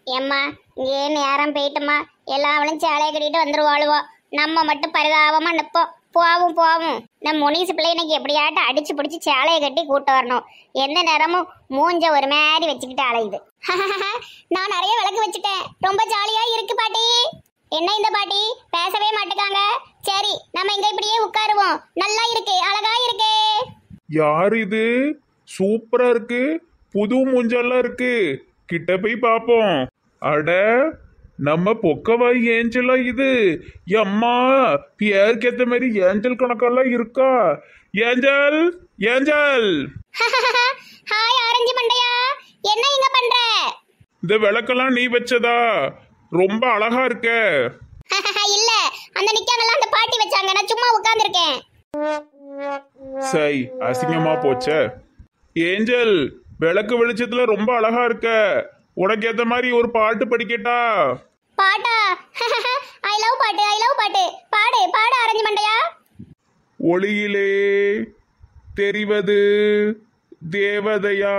ஏம்மா இங்கே நேரம் போயிட்டுமா எல்லாம் அவளும் சேலையை கட்டிட்டு வந்துருவாளுவோ நம்ம மட்டும் பரிதாபமா நிற்போம் போவும் போவும் நம்ம முனிசு பிள்ளை இன்னைக்கு எப்படியாட்டும் அடிச்சு பிடிச்சி சேலையை கட்டி கூட்டு வரணும் எந்த நேரமும் மூஞ்ச ஒரு மாதிரி வச்சுக்கிட்டு அலையுது நான் நிறைய விளக்கு வச்சுட்டேன் ரொம்ப ஜாலியா இருக்கு பாட்டி என்ன இந்த பாட்டி பேசவே மாட்டேங்காங்க சரி நம்ம இங்க இப்படியே உட்காருவோம் நல்லா இருக்கு அழகா இருக்கு யார் இது சூப்பரா இருக்கு புது மூஞ்செல்லாம் இருக்கு கிட்ட போய் பார்ப்போம் அட நம்ம பொக்கவாய் ஏஞ்சலா இது எம்மா பேருக்கு ஏத்த மாதிரி ஏஞ்சல் கணக்கெல்லாம் இருக்கா ஏஞ்சல் ஏஞ்சல் ஹாய் ஆரஞ்சு மண்டையா என்ன இங்க பண்ற இந்த விளக்கெல்லாம் நீ வச்சதா ரொம்ப அழகா இருக்க இல்ல அந்த நிக்காங்கலாம் அந்த பாட்டி வச்சாங்க நான் சும்மா உட்கார்ந்திருக்கேன் சை அசிங்கமா போச்சே ஏஞ்சல் விளக்கு வெளிச்சத்துல ரொம்ப அழகா இருக்க உனக்கு ஏத்த மாதிரி ஒரு பாட்டு படிக்கட்டா பாட்டா ஐ லவ் பாட்டு ஐ லவ் பாட்டு பாடு பாடு ஆரஞ்சு மண்டையா ஒளியிலே தெரிவது தேவதையா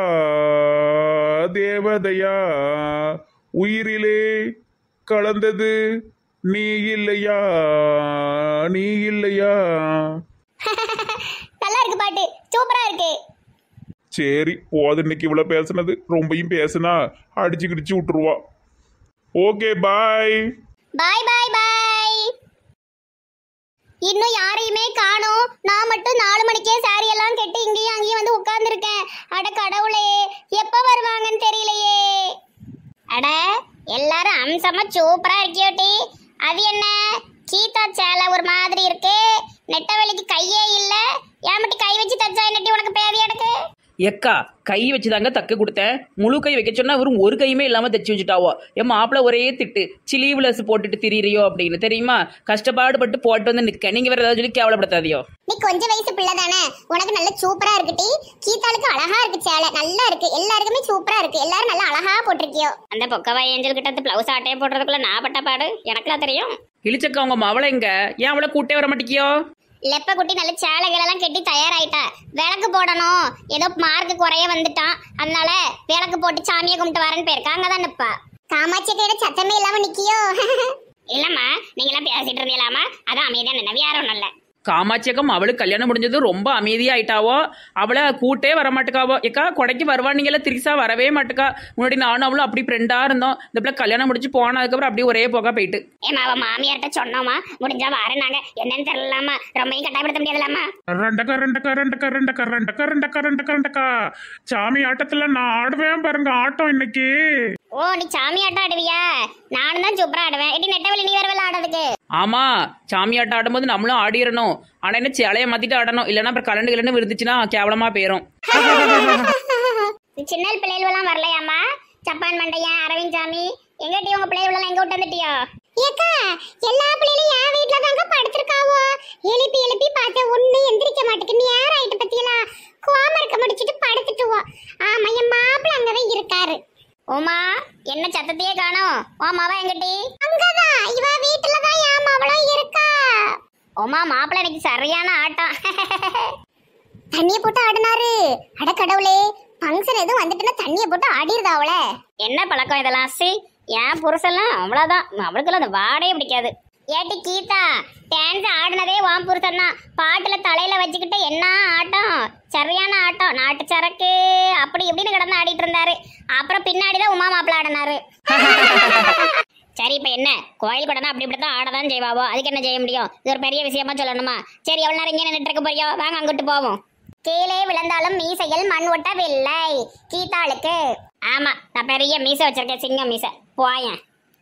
தேவதையா உயிரிலே கலந்தது நீ இல்லையா நீ இல்லையா நல்லா இருக்கு பாட்டு சூப்பரா இருக்கு சரி போது இன்னைக்கு இவ்வளோ பேசுனது ரொம்பையும் பேசுனா அடிச்சு கிடிச்சு விட்டுருவா ஓகே பாய் பாய் பாய் பாய் இன்னும் யாரையுமே காணோம் நான் மட்டும் நாலு மணிக்கே சாரி எல்லாம் கட்டி இங்கேயும் அங்கேயும் வந்து உட்கார்ந்துருக்கேன் அட கடவுளே எப்ப வருவாங்கன்னு தெரியலையே அட எல்லாரும் அம்சமா சூப்பரா இருக்கியோட்டி அது என்ன கீதா சேலை ஒரு மாதிரி இருக்கு நெட்டவெளிக்கு கையே இல்ல ஏன் மட்டும் கை வச்சு தச்சா என்னட்டி உனக்கு பேதி எடுக்கு எக்கா கை வச்சுதாங்க தக்க கொடுத்தேன் முழு கை வைக்க சொன்னா வெறும் ஒரு கையுமே இல்லாம தைச்சு வச்சுட்டாவோ என் மாப்பிள்ள ஒரே திட்டு சிலீவ்லஸ் போட்டுட்டு திரியிறியோ அப்படின்னு தெரியுமா கஷ்டப்பாடு பட்டு போட்டு வந்து நிக்க நீங்க வேற ஏதாவது சொல்லி கேவலப்படுத்தாதியோ நீ கொஞ்ச வயசு பிள்ளை தானே உனக்கு நல்ல சூப்பரா இருக்குடி கீதாளுக்கு அழகா இருக்கு சேலை நல்லா இருக்கு எல்லாருக்குமே சூப்பரா இருக்கு எல்லாரும் நல்லா அழகா போட்டிருக்கியோ அந்த பொக்கவா ஏஞ்சல் கிட்ட பிளவுஸ் ஆட்டையை போடுறதுக்குள்ள நான் பட்ட பாடு எனக்குலாம் தெரியும் இழிச்சக்கா உங்க மவளை எங்க ஏன் அவளை கூட்டே வர மாட்டேங்கியோ லெப்ப குட்டி நல்ல சேலைகள் எல்லாம் கட்டி தயாராயிட்டா விளக்கு போடணும் ஏதோ மார்க்கு குறைய வந்துட்டான் அதனால விளக்கு போட்டு சாமியை கும்பிட்டு வரேன்னு போயிருக்கா அங்கதான் நிப்பா காமாட்சி கையில சத்தமே இல்லாம நிக்கியோ இல்லம்மா நீங்க எல்லாம் பேசிட்டு இருந்தீங்களாமா அதான் அமைதியா நினைவு யாரும் நல்ல காமாட்சியக்கம் அவளுக்கு கல்யாணம் முடிஞ்சது ரொம்ப அமைதியாயிட்டாவோ அவளை கூட்டே வர மாட்டுக்காவோ ஏக்கா கொடைக்கு வருவானீங்கள திரிசா வரவே மாட்டுக்கா முன்னாடி நானும் அவளும் அப்படி ஃப்ரெண்டா இருந்தோம் இந்த பிள்ளை கல்யாணம் முடிச்சு போனதுக்கப்புறம் அப்படியே ஒரே போகா போயிட்டு ஏமா அவ மாமியார்ட்ட சொன்னோமா முடிஞ்சா வரேன் நாங்க என்னன்னு தெரியலாமா ரொம்பவும் கட்டாயப்படுத்த முடியாதுலாமா ரெண்டக்கா ரெண்டக்கா ரெண்டக்கா ரெண்டக்கா ரெண்டக்கா ரெண்டக்கா ரெண்டக்கா ரெண்டக்கா சாமி ஆட்டத்துல நான் ஆடுவேன் பாருங்க ஆட்டம் இன்னைக்கு ஓ நீ சாமி ஆட்டம் ஆடுவியா நானும் தான் சூப்பரா ஆடுவேன் இடி நெட்டவழி நீ வரவில்ல ஆடுறதுக்கு ஆமா சாமியாட்டம் ஆடும்போது நம்மளும் ஆடிடணும் ஆனா என்ன சேலையை மாத்திட்டு ஆடணும் இல்லைன்னா அப்புறம் கலண்டு கிளண்டு விருந்துச்சுன்னா கேவலமா போயிரும் சின்ன பிள்ளைகளெல்லாம் வரலையாமா சப்பான் மண்டையன் அரவிந்த் சாமி எங்கட்டி உங்க பிள்ளைகளெல்லாம் எங்க விட்டு வந்துட்டியோ ஏக்கா எல்லா பிள்ளைகளும் என் வீட்ல தாங்க படுத்திருக்காவோ எழுப்பி எழுப்பி பார்த்த ஒண்ணு எந்திரிக்க மாட்டேங்குது நேரம் ஆயிட்டு பத்தியலாம் கோம இருக்க முடிச்சிட்டு படுத்துட்டுவோ ஆமா என் மாப்பிள்ள அங்கதான் இருக்காரு ஓமா என்ன சத்தத்தையே காணோம் ஓமாவா எங்கட்டி அங்கதான் இவ வீட்டுல தான் என் மாவளும் இருக்கா ஓமா மாப்பிள்ள எனக்கு சரியான ஆட்டம் தண்ணிய போட்டு ஆடினாரு அட கடவுளே ஃபங்க்ஷன் எதுவும் வந்துட்டுனா தண்ணிய போட்டு ஆடிருதா அவள என்ன பழக்கம் இதெல்லாம் சி என் புருஷெல்லாம் அவ்வளவுதான் அவளுக்குலாம் அந்த வாடே பிடிக்காது ஏட்டி கீதா டான்ஸ் ஆடினதே வான் புருஷன் தான் பாட்டுல தலையில வச்சுக்கிட்டு என்ன ஆட்டம் சரியான ஆட்டம் நாட்டு சரக்கு அப்படி இப்படின்னு கிடந்து ஆடிட்டு இருந்தாரு அப்புறம் பின்னாடி தான் உமா மாப்பிள்ள ஆடினாரு சரி இப்ப என்ன கோயில் கூட அப்படி இப்படி தான் ஆடதான் செய்வாவோ அதுக்கு என்ன செய்ய முடியும் இது ஒரு பெரிய விஷயமா சொல்லணுமா சரி எவ்வளவு நேரம் இங்கே நின்றுட்டு இருக்க போறியோ வாங்க அங்கிட்டு போவோம் கீழே விழுந்தாலும் மீசையில் மண் ஒட்டவில்லை கீதாளுக்கு ஆமா நான் பெரிய மீசை வச்சிருக்கேன் சிங்கம் மீசை போயேன்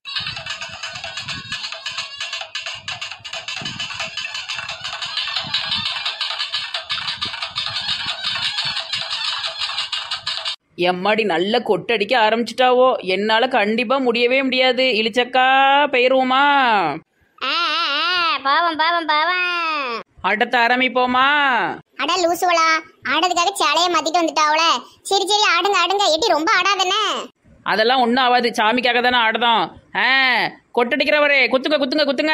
எம்மாடி நல்ல கொட்டடிக்க ஆரம்பிச்சிட்டாவோ என்னால கண்டிப்பா முடியவே முடியாது இழிச்சக்கா பெயருவோமா ஆ, ஆ, ஆ, போவோம் போவோம் போவோம் ஆட்டத்த ஆரம்பிப்போமா அட லூசுவலா ஆடுறதுக்காக சேலையை மாத்திட்டு வந்துட்டாவல சரி சரி ஆடுங்க ஆடுங்க எட்டி ரொம்ப ஆடாதனே அதெல்லாம் ஒன்றும் ஆகாது சாமிக்காக தானே ஆடுதோம் ஆ கொட்டடிக்கிறவரே குத்துங்க குத்துங்க குத்துங்க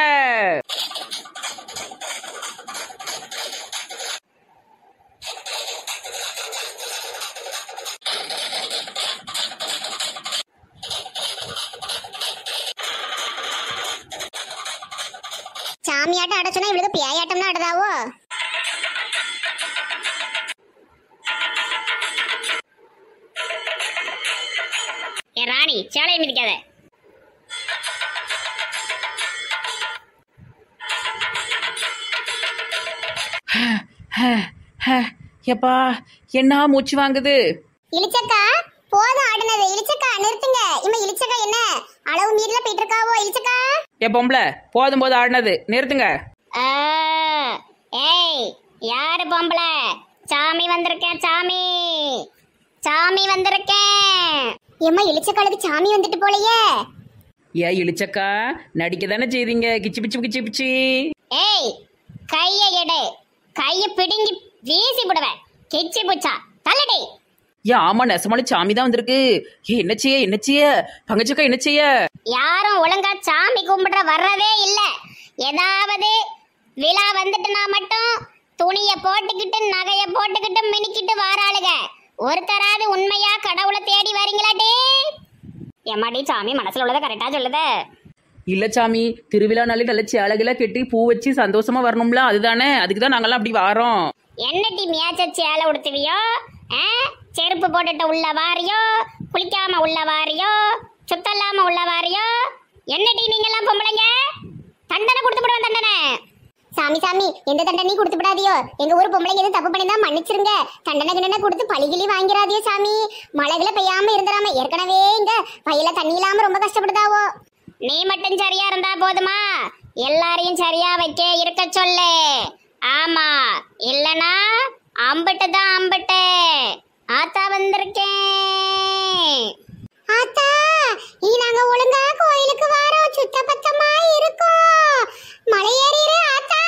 சாமி ஆட்டம் ஆட சொன்னா இவளுக்கு பேயாட்டம்னா ஆடுதாவோ ஏ ராணி சேலையை மிதிக்காத எப்பா என்ன மூச்சு வாங்குது இளிச்சக்கா போதும் ஆடுனது இளிச்சக்கா நிறுத்துங்க இம்மா இளிச்சக்கா என்ன அளவு மீறல போயிட்டு இருக்காவோ இளிச்சக்கா ஏ பொம்பளை போதும் போது ஆடினது நிறுத்துங்க ஆ, ஏய் யாரு பொம்பளை சாமி வந்திருக்கேன் சாமி சாமி வந்திருக்கேன் ஏம்மா இளிச்சக்காளுக்கு சாமி வந்துட்டு போலையே ஏ இழிச்சக்கா நடிக்க தானே செய்றீங்க கிச்சு பிச்சு கிச்சு பிச்சு ஏய் கைய எடு கைய பிடுங்கி வீசி விடுவேன் கிச்சி புச்சா தள்ளடி ஏ ஆமா நெசமாலி சாமி தான் வந்திருக்கு ஏ என்ன செய்ய என்ன செய்ய பங்கச்சக்கா என்ன செய்ய யாரும் ஒழுங்கா சாமி கும்பிடுற வர்றதே இல்ல ஏதாவது விழா வந்துட்டுனா மட்டும் துணிய போட்டுக்கிட்டு நகைய போட்டுக்கிட்டு மினிக்கிட்டு வாராளுக ஒருத்தராவது உண்மையா கடவுளை தேடி வரீங்களாடி எம்மாடி சாமி மனசுல உள்ளதை கரெக்டா சொல்லுதே இல்ல சாமி திருவிழா நாளே நல்ல சேலைகளை கட்டி பூ வச்சு சந்தோஷமா வரணும்ல அதுதானே அதுக்கு தான் நாங்கெல்லாம் அப்படி வாரோம் என்னடி மேய்ச்ச சேலை உடுத்துவியோ ஆ? செருப்பு போட்டுட்டு உள்ள வாரியோ குளிக்காம உள்ள வாரியோ சுத்தம் இல்லாம உள்ள வாரியோ என்னடி நீங்கெல்லாம் பொம்பளைங்க தண்டனை கொடுத்து விடுவோம் தண்டனை சாமி சாமி எந்த தண்டனையும் கொடுத்து விடாதியோ எங்க ஊர் பொம்பளைங்க எதுவும் தப்பு பண்ணிருந்தா மன்னிச்சிருங்க தண்டனை கிண்டனை கொடுத்து பழிகிளி வாங்கிறாதியோ சாமி மழைகளை பெய்யாம இருந்துடாம ஏற்கனவே இங்க வயல தண்ணி இல்லாம ரொம்ப கஷ்டப்படுதாவோ நீ மட்டும் சரியா இருந்தா போதுமா எல்லாரையும் சரியா வைக்க இருக்க சொல்லு ஆமா இல்லனா அம்பிட்டு தான் அம்பிட்டு ஆத்தா வந்திருக்கேன் ஆத்தா நீ நாங்க ஒழுங்கா கோயிலுக்கு வரோம் சுத்த பத்தமா இருக்கோம் மலையேறிரு ஆத்தா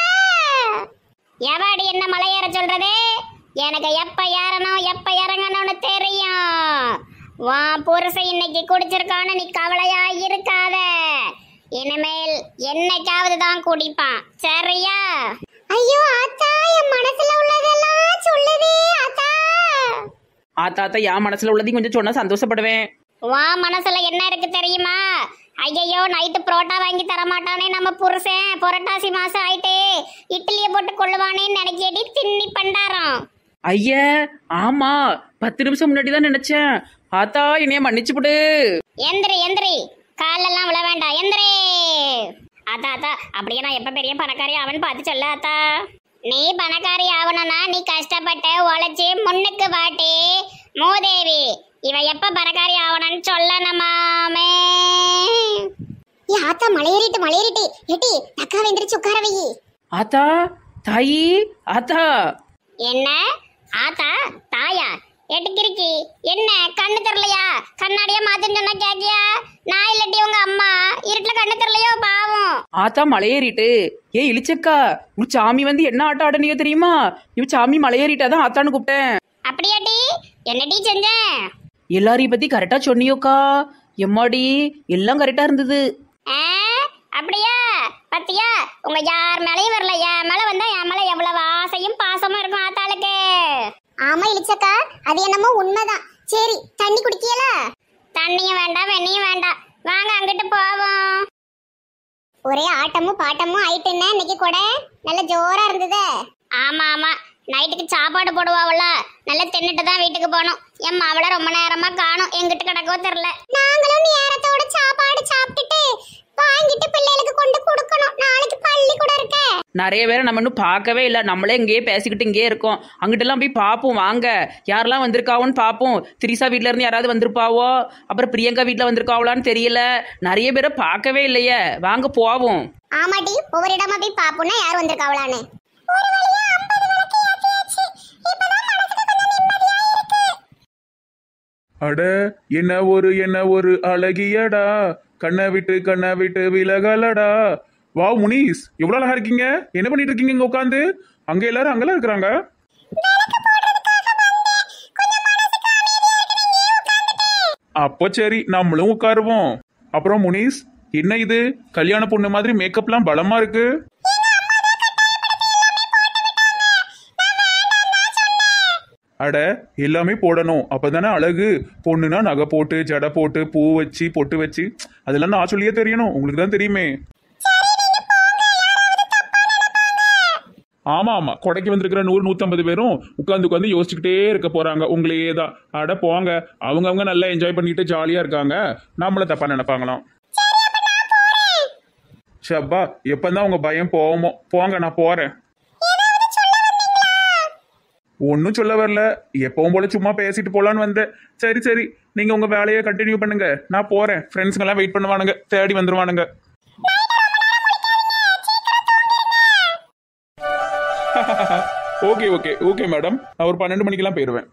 எவாடி என்ன மலையேற சொல்றது எனக்கு எப்ப ஏறணும் எப்ப இறங்கணும்னு தெரியும் வா புருஷன் இன்னைக்கு குடிச்சிருக்கான்னு நீ கவலையா இருக்காத இனிமேல் என்னைக்காவது தான் குடிப்பான் சரியா ஐயோ ஆத்தா என் மனசுல உள்ளதெல்லாம் சொல்லுதே ஆத்தா ஆத்தாத்தா என் மனசுல உள்ளதையும் கொஞ்சம் சொன்னா சந்தோஷப்படுவேன் வா மனசுல என்ன இருக்கு தெரியுமா ஐயையோ நைட்டு புரோட்டா வாங்கி தர மாட்டானே நம்ம புருஷன் புரட்டாசி மாசம் ஆயிட்டு இட்லியை போட்டு கொள்ளுவானேன்னு நினைக்கடி தின்னி பண்டாரம் ஐய ஆமா பத்து நிமிஷம் முன்னாடி தான் நினைச்சேன் ஆத்தா என்னைய மன்னிச்சு விடு எந்திரி எந்திரி காலெல்லாம் விழ வேண்டாம் எந்திரி அத்தா அத்தா அப்படியே நான் எப்ப பெரிய பணக்காரி அவன் பார்த்து சொல்ல அத்தா நீ பணக்காரி ஆகணும்னா நீ கஷ்டப்பட்டு உழைச்சி முன்னுக்கு வாட்டி மூதேவி இவ எப்ப பணக்காரி ஆகணும்னு சொல்லணுமாமே ஆத்தா மலையேறிட்டு மலையேறிட்டு எட்டி தக்கா வெந்திரிச்சு உட்கார வை ஆத்தா தாயி ஆத்தா என்ன ஆத்தா தாயா எட்டுக்கிருக்கி என்ன கண்ணு தெரியலையா கண்ணாடியா மாத்துன்னு சொன்னா கேக்கியா நான் இல்லட்டி உங்க அம்மா இருட்டுல கண்ணு தெரியலையோ பாவம் ஆத்தா மலையேறிட்டு ஏ இழிச்சக்கா உன் சாமி வந்து என்ன ஆட்டம் ஆடனியோ தெரியுமா இவ சாமி மலையேறிட்டாதான் ஆத்தான்னு கூப்பிட்டேன் அப்படியாட்டி என்னடி செஞ்சேன் எல்லாரையும் பத்தி கரெக்டா சொன்னியோக்கா எம்மாடி எல்லாம் கரெக்டா இருந்தது ஆ, அப்படியா பத்தியா உங்க யார் மேலயும் வரல என் மேல வந்தா என் மேல எவ்வளவு ஆசையும் பாசமும் இருக்கும் ஆத்தாளுக்கு ஆமா இளிச்சக்கா அது என்னமோ உண்மைதான் சரி தண்ணி குடிக்கல தண்ணியும் வேண்டாம் வெண்ணியும் வேண்டாம் வாங்க அங்கிட்டு போவோம் ஒரே ஆட்டமும் பாட்டமும் ஆயிட்டுன்னா இன்னைக்கு கூட நல்ல ஜோரா இருந்தது ஆமா ஆமா நைட்டுக்கு சாப்பாடு போடுவாவல நல்லா தின்னுட்டு தான் வீட்டுக்கு போகணும் என் மாவள ரொம்ப நேரமா காணும் எங்கிட்டு கிடக்கோ தெரியல நாங்களும் நேரத்தோட சாப்பாடு சாப்பிட்டுட்டு வாங்கிட்டு பிள்ளைகளுக்கு கொண்டு கொடுக்கணும் நாளைக்கு பள்ளி கூட இருக்க நிறைய பேரை நம்ம இன்னும் பார்க்கவே இல்லை நம்மளே இங்கேயே பேசிக்கிட்டு இங்கேயே இருக்கோம் அங்கிட்டெல்லாம் போய் பார்ப்போம் வாங்க யாரெல்லாம் வந்திருக்காவோன்னு பார்ப்போம் திரிசா வீட்ல இருந்து யாராவது வந்திருப்பாவோ அப்புறம் பிரியங்கா வீட்டில் வந்திருக்காவளான்னு தெரியல நிறைய பேரை பார்க்கவே இல்லையே வாங்க போவோம் ஆமாடி ஒவ்வொரு இடமா போய் பாப்போம்னா யார் வந்திருக்காவளான்னு அட என்ன ஒரு என்ன ஒரு அழகியடா கண்ணை விட்டு கண்ணை விட்டு விலகலடா வா முனீஸ் எவ்வளவு அழகா இருக்கீங்க என்ன பண்ணிட்டு இருக்கீங்க இங்க உட்காந்து அங்க எல்லாரும் அங்கெல்லாம் இருக்கிறாங்க அப்போ சரி நம்மளும் உட்காருவோம் அப்புறம் முனீஸ் என்ன இது கல்யாண பொண்ணு மாதிரி மேக்கப்லாம் பலமா இருக்கு அட எல்லாமே போடணும் அப்பதானே அழகு பொண்ணுனா நகை போட்டு ஜடை போட்டு பூ வச்சு பொட்டு வச்சு அதெல்லாம் நான் சொல்லியே தெரியணும் உங்களுக்கு தான் தெரியுமே ஆமா ஆமா கொடைக்கு வந்திருக்கிற நூறு நூத்தம்பது பேரும் உட்காந்து உட்காந்து யோசிச்சுக்கிட்டே இருக்க போறாங்க உங்களையே தான் அட போங்க அவங்க அவங்க நல்லா என்ஜாய் பண்ணிட்டு ஜாலியா இருக்காங்க நம்மள தப்பா நினைப்பாங்களாம் ஷப்பா எப்பந்தான் உங்க பயம் போவோமோ போங்க நான் போறேன் ஒன்றும் சொல்ல வரல எப்பவும் போல சும்மா பேசிட்டு போலான்னு வந்தேன் சரி சரி நீங்க உங்க வேலையை கண்டினியூ பண்ணுங்க நான் போறேன் ஃப்ரெண்ட்ஸுங்க எல்லாம் வெயிட் பண்ணுவானுங்க தேடி வந்துருவானுங்க ஓகே ஓகே ஓகே மேடம் நான் ஒரு பன்னெண்டு மணிக்கெல்லாம் போயிடுவேன்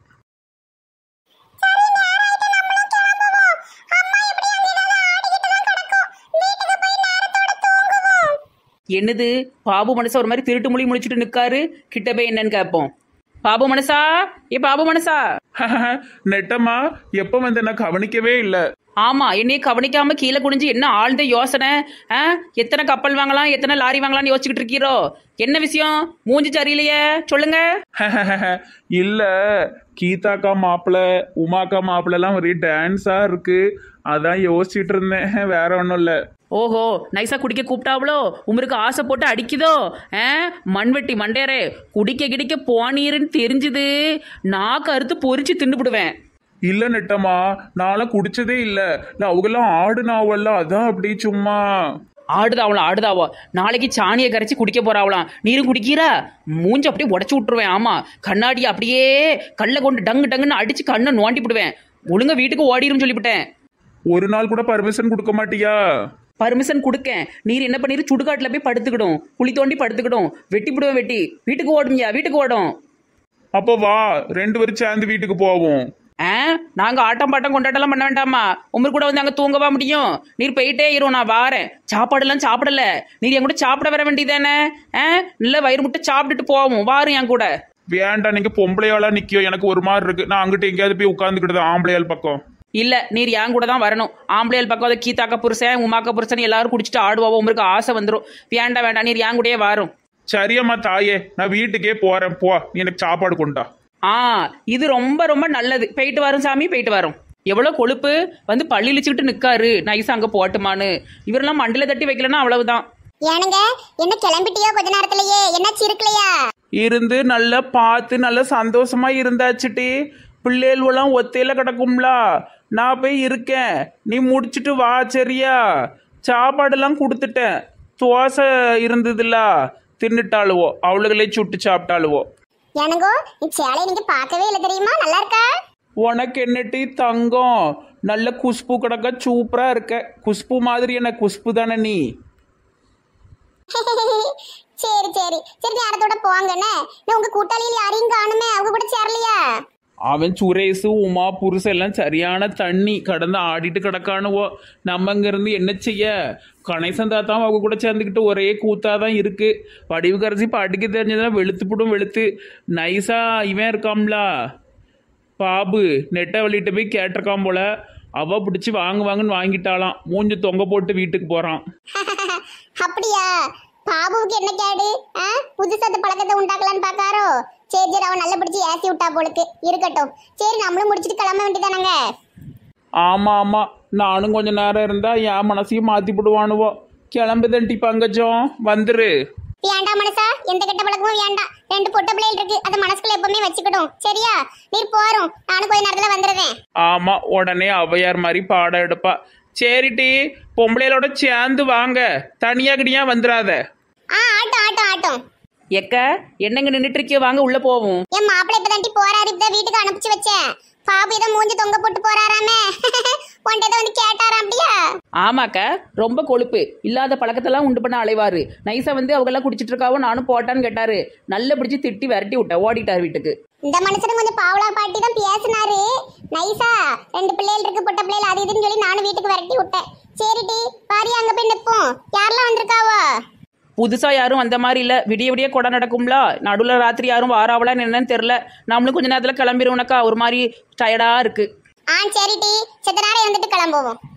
என்னது பாபு மனசா ஒரு மாதிரி திருட்டு மொழி முழிச்சிட்டு நிக்காரு கிட்ட போய் என்னன்னு கேட்போம் பாபு மனசா ஏ பாபு மனசா நெட்டம்மா எப்போ வந்து நான் கவனிக்கவே இல்லை ஆமா என்னைய கவனிக்காம கீழே குனிஞ்சு என்ன ஆழ்ந்த யோசனை ஆ எத்தனை கப்பல் வாங்கலாம் எத்தனை லாரி வாங்கலாம்னு யோசிச்சுக்கிட்டு இருக்கீரோ என்ன விஷயம் மூஞ்சி சரியில்லையே சொல்லுங்க இல்ல கீதாக்கா மாப்பிள்ள உமாக்கா மாப்பிள்ள எல்லாம் ஒரே டான்ஸா இருக்கு அதான் யோசிச்சுட்டு இருந்தேன் வேற ஒன்றும் இல்லை ஓஹோ நைஸா குடிக்க கூப்பிட்டாவளோ உமருக்கு ஆசை போட்டு அடிக்குதோ ஆ மண்வெட்டி மண்டையரே குடிக்க கிடிக்க போனீருன்னு தெரிஞ்சுது நான் கருத்து பொறிச்சு தின்னுபிடுவேன் இல்ல நெட்டம்மா நான்லாம் குடிச்சதே இல்ல இல்ல அவங்கெல்லாம் ஆடுனாவல்ல அதான் அப்படி சும்மா ஆடுதாவலாம் ஆடுதாவோ நாளைக்கு சாணியை கரைச்சி குடிக்க போறாவலாம் நீரும் குடிக்கிறா மூஞ்சி அப்படியே உடச்சி விட்டுருவேன் ஆமா கண்ணாடி அப்படியே கல்லை கொண்டு டங்கு டங்குன்னு அடிச்சு கண்ணை நோண்டி விடுவேன் ஒழுங்கா வீட்டுக்கு ஓடிரும் சொல்லிவிட்டேன் ஒரு நாள் கூட பர்மிஷன் கொடுக்க மாட்டியா பர்மிஷன் கொடுக்கேன் நீர் என்ன பண்ணிரு சுடுகாட்டில் போய் படுத்துக்கிடும் குழி தோண்டி படுத்துக்கிடும் வெட்டி விடுவேன் வெட்டி வீட்டுக்கு ஓடுங்க வீட்டுக்கு ஓடும் அப்போ வா ரெண்டு பேரும் சேர்ந்து வீட்டுக்கு போவோம் ஆ நாங்க ஆட்டம் பாட்டம் கொண்டாட்டம்லாம் பண்ண வேண்டாமா உமர் கூட வந்து அங்க தூங்கவா முடியும் நீர் போயிட்டே இரும் நான் வாரேன் சாப்பாடுலாம் சாப்பிடல நீர் என் கூட சாப்பிட வர வேண்டியதானே ஆ நல்ல வயிறு முட்டை சாப்பிட்டுட்டு போவோம் வாரும் என் கூட வேண்டாம் நீங்க பொம்பளையாளா நிக்கியோ எனக்கு ஒரு மாதிரி இருக்கு நான் அங்கிட்ட எங்கேயாவது போய் உட்காந்துக்கிட்டு ஆம்பளையாள் பக்கம் இல்ல நீர் என் கூட தான் வரணும் ஆம்பளையால் பக்கம் அதை கீதாக்க புருஷன் உமாக்க புருஷன் எல்லாரும் குடிச்சிட்டு ஆடுவோம் உங்களுக்கு ஆசை வந்துடும் வேண்டாம் வேண்டாம் நீர் என் கூடயே வரும் சரியம்மா தாயே நான் வீட்டுக்கே போறேன் போ நீ எனக்கு சாப்பாடு கொண்டா ஆ இது ரொம்ப ரொம்ப நல்லது போயிட்டு வரும் சாமி போயிட்டு வரும் எவ்வளோ கொழுப்பு வந்து பள்ளி இழிச்சுக்கிட்டு நிற்காரு நைஸா அங்கே போட்டுமான்னு இவரெல்லாம் மண்டில தட்டி வைக்கலன்னா அவ்வளவுதான் ஏனுங்க என்ன கிளம்பிட்டியோ கொஞ்ச நேரத்திலேயே என்னாச்சு இருக்கலையா இருந்து நல்லா பார்த்து நல்லா சந்தோஷமா இருந்தாச்சுட்டி பிள்ளைகளும் ஒத்தையில கிடக்கும்ல நான் போய் இருக்கேன் நீ முடிச்சிட்டு வா சரியா சாப்பாடெல்லாம் கொடுத்துட்டேன் தோசை இருந்ததுல தின்னுட்டாளுவோ அவளுகளே சுட்டு சாப்பிட்டாளுவோ எனங்கோ இந்த சேலையை நீங்க பார்க்கவே இல்லை தெரியுமா நல்லா இருக்கா உனக்கு என்னட்டி தங்கம் நல்ல குஷ்பு கிடக்க சூப்பரா இருக்க குஷ்பு மாதிரி என்ன குஷ்பு தானே நீ சரி சரி சரி நேரத்தோட போங்கண்ணே நான் உங்க கூட்டாளியில் யாரையும் காணுமே அவங்க கூட சேரலையா அவன் சுரேஷு உமா புருஷன் எல்லாம் சரியான தண்ணி கடந்து ஆடிட்டு கிடக்கானுவோ நம்ம இருந்து என்ன செய்ய கணேசன் தாத்தாவும் அவங்க கூட சேர்ந்துக்கிட்டு ஒரே கூத்தா தான் இருக்கு வடிவு கரைச்சி பாட்டுக்கு தெரிஞ்சதுன்னா வெளுத்து போடும் வெளுத்து நைஸா இவன் இருக்காம்ல பாபு நெட்டை வழிகிட்ட போய் கேட்டிருக்கான் போல அவ பிடிச்சி வாங்கு வாங்குன்னு வாங்கிட்டாளாம் மூஞ்சி தொங்க போட்டு வீட்டுக்கு போறான் அப்படியா பாபுவுக்கு என்ன கேடு ஆ புதுசா அந்த பழக்கத்தை உண்டாக்கலான்னு பாக்காரோ சரி சரி அவன் நல்லா பிடிச்சி ஏசி விட்டா போலுக்கு இருக்கட்டும் சரி நம்மளும் முடிச்சிட்டு கிளம்ப வேண்டியதானங்க ஆமா ஆமா நானும் கொஞ்ச நேரம் இருந்தா என் மனசையும் மாத்தி போடுவானுவோ கிளம்புதன்டி பங்கஜம் வந்துரு வேண்டாம் மனசா எந்த கெட்ட பழக்கமும் வேண்டாம் ரெண்டு பொட்ட பிள்ளைகள் இருக்கு அதை மனசுக்குள்ள எப்பவுமே வச்சுக்கிடும் சரியா நீர் போறோம் நானும் கொஞ்ச நேரத்துல வந்துடுறேன் ஆமா உடனே அவையார் மாதிரி பாடம் எடுப்பா சரிட்டி பொம்பளைகளோட சேர்ந்து வாங்க தனியா கிடியா வந்துடாத ஆ ஆட்டம் ஆட்டம் ஆட்டம் எக்க என்னங்க நின்றுட்டு இருக்கியோ வாங்க உள்ள போவோம் என் மாப்பிள்ளை இப்பதாண்டி போறாரு இப்பதான் வீட்டுக்கு அனுப்பிச்சு வச்சேன் பாபு ஏதோ மூஞ்சி தொங்க போட்டு போறாராமே உன்ட்ட ஏதோ வந்து கேட்டாராம் அப்படியா ஆமாக்க ரொம்ப கொழுப்பு இல்லாத பழக்கத்தெல்லாம் உண்டு பண்ண அலைவாரு நைஸா வந்து அவங்கெல்லாம் குடிச்சிட்டு இருக்காவோ நானும் போட்டான்னு கேட்டாரு நல்ல பிடிச்சி திட்டி விரட்டி விட்ட ஓடிட்டார் வீட்டுக்கு இந்த மனுஷனும் கொஞ்சம் பாவலா பாட்டி தான் பேசினாரு நைஸா ரெண்டு பிள்ளைகள் இருக்கு பொட்ட பிள்ளைகள் அது இதுன்னு சொல்லி நானும் வீட்டுக்கு விரட்டி விட்டேன் சரிடி பாரி அங்க போய் நிப்போம் யாரெல்லாம் வந்திருக்காவோ புதுசா யாரும் வந்த மாதிரி இல்ல விடிய விடிய கொடை நடக்கும்ல நடுவுல ராத்திரி யாரும் வாராவலான்னு என்னன்னு தெரியல நம்மளும் கொஞ்ச நேரத்துல கிளம்பிடுவோம்னக்கா ஒரு மாதிரி டயர்டா இருக்கு ஆ சரிடி செத்த நேரம் இருந்துட்டு கிளம்புவோம்